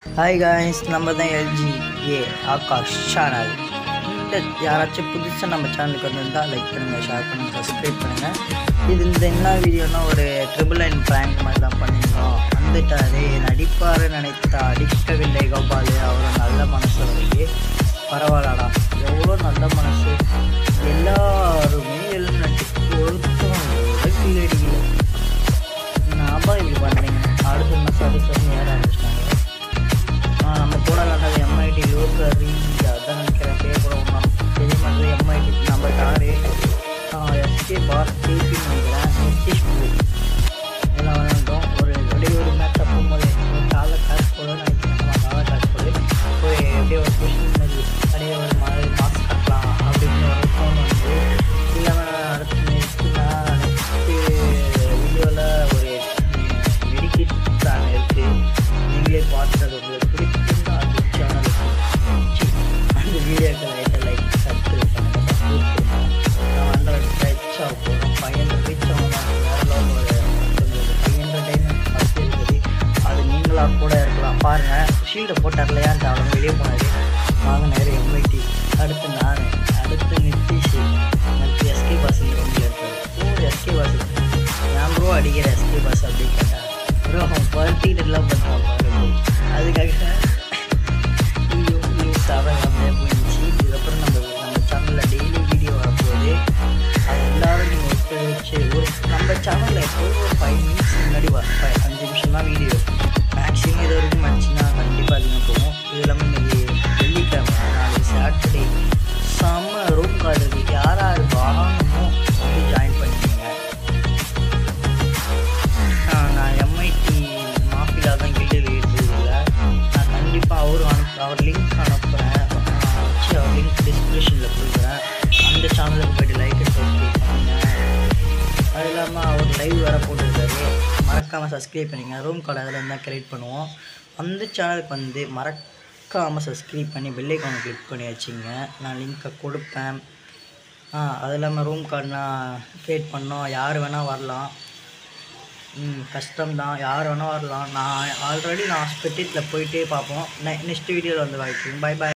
hi guys நம்ம தான் LG ஏ Akash channel இந்த யாராச்சும் புதுசாக நம்ம சேனலுக்கு வந்திருந்தால் லைக் பண்ணுங்கள் ஷேர் பண்ணுங்கள் சப்ஸ்கிரைப் பண்ணுங்கள் இது இந்த என்ன வீடியோனா ஒரு ட்ரிபிள் லைன் ப்ராங்க் மாதிரி தான் பண்ணியிருந்தோம் வந்துட்டாரு நடிப்பார் நினைத்த அடிக்கவில்லை கோபால் அவ்வளோ நல்ல மனசு அவருக்கு பரவாயில்லடா எவ்வளோ நல்ல மனசு எல்லாருமே எல்லாம் நடிச்சு ஒருத்தவங்க கூட கீழே அடிக்கல நாம இப்படி பண்ணுறீங்க அடுத்து என்ன சரி சரி ஏற ஆரம்பிச்சிட்டாங்க ஆ, நம்ம கூட விளாண்டது எம்ஐடி லோக்கரி அதான் நினைக்கிறேன் பேர் கூட ஒன்றா தெரிய மாட்டேது எம்ஐடி நம்ம காரு எஸ்கே பார் டிபி நினைக்கிறேன் நிதிஷ் ப்ளூ எல்லாம் விளாண்டோம் ஒரு அப்படியே ஒரு மேட்ச் போகும்போது ஒரு காலை காசு போட நினைக்கிறேன் ஆமாம் காலை காசு போடு ஒரு அப்படியே ஒரு கொஷின் மாதிரி அப்படியே ஒரு மாதிரி மாஸ்க் கட்டலாம் அப்படின்னு ஒரு ஃபோன் வந்து இல்லாமல் அடுத்து நெக்ஸ்ட்டு நான் நெக்ஸ்ட்டு வீடியோவில் ஒரு மெடிக்கேட் பிளான் இருக்குது நீங்களே பார்த்துட்டு அது உங்களுக்கு பிடிச்சிருந்தா அந்த சேனலுக்கு அந்த வீடியோக்கு லைட்டாக லைக் சப்ஸ்கிரைப் பண்ணுங்கள் சப்போர்ட் பண்ணுங்கள் நான் ஹண்ட்ரட் ரீச் ஆக போகிறோம் ஃபைவ் ஹண்ட்ரட் ரீச் ஆகணும் வேறு லெவல் ஒரு ஃபைவ் ஹண்ட்ரட் டைமண்ட் ஃபஸ்ட் இருக்குது அது நீங்களாக கூட இருக்கலாம் பாருங்கள் ஷீல்டை போட்டார் இல்லையான்ட்டு அவன் வெளியே போனார் வாங்க நேரம் எம்ஐடி அடுத்து நான் அடுத்து நிதிஷ் அடுத்து எஸ்கே பாஸ் இந்த ரூமில் இருக்கார் ஓ எஸ்கே பாஸ் நான் ப்ரோ அடிக்கிற எஸ்கே பாஸ் அப்படின்னு கேட்டேன் ப்ரோ அவன் பர்த்திட்டு எல்லாம் பண்ணுறான் பாருங்க அதுக்காக ஐயோ நியூஸ் அதான் அப்படியே போயிடுச்சு இதுக்கப்புறம் நம்ம நம்ம சேனலில் டெய்லி வீடியோ வரப்போகுது அது எல்லாரும் நீங்கள் ஒத்துழைச்சு ஒரு நம்ம சேனலில் எப்போதும் ஒரு ஃபைவ் மினிட்ஸ் முன்னாடி வர ஃபைவ் அஞ்சு நிமிஷம் தான் வீடியோ மேக்ஸிமம் இது வரைக்கும் வந்துச்சுன்னா கண்டிப்பாக அதிகம் போகும் இது இல்லாமல் இன்னைக்கு வெள்ளிக்கிழமை நாளைக்கு சாட்டர்டே செம்ம ரூம் கார்டு இருக்குது யார் யார் வாங்கணுமோ வந்து ஜாயின் பண்ணிக்கோங்க ஆஹ் நான் எம்ஐடி மாஃபிலா தான் கில்டில் இருக்கிறதில்ல நான் கண்டிப்பாக அவரும் அனுப்ப அவர் லிங்க் அனுப்புகிறேன் வச்சு அவர் லிங்க் டிஸ்கிரிப்ஷனில் கொடுக்குறேன் அந்த சேனலுக்கு போய்ட்டு லைக் சப்ஸ்கிரைப் பண்ணுங்க அது இல்லாமல் அவர் லைவ் வேறு போட்டுருக்காரு மறக்காமல் சப்ஸ்கிரைப் பண்ணிங்க ரூம் கார்டு அதில் இருந்தால் கிரியேட் பண்ணுவோம் அந்த சேனலுக்கு வந்து மறக்காமல் சப்ஸ்கிரைப் பண்ணி பெல்லைக்கான கிளிக் பண்ணி வச்சுங்க நான் லிங்க்கை கொடுப்பேன் ஆ அது இல்லாமல் ரூம் கார்டுனா கிரியேட் பண்ணோம் யார் வேணால் வரலாம் ம் கஷ்டம்தான் யார் வேணால் வரலாம் நான் ஆல்ரெடி நான் ஸ்பெட்டித்தில் போயிட்டே பார்ப்போம் நெக்ஸ்ட் வீடியோவில் வந்து வாய்க்கு பை பாய்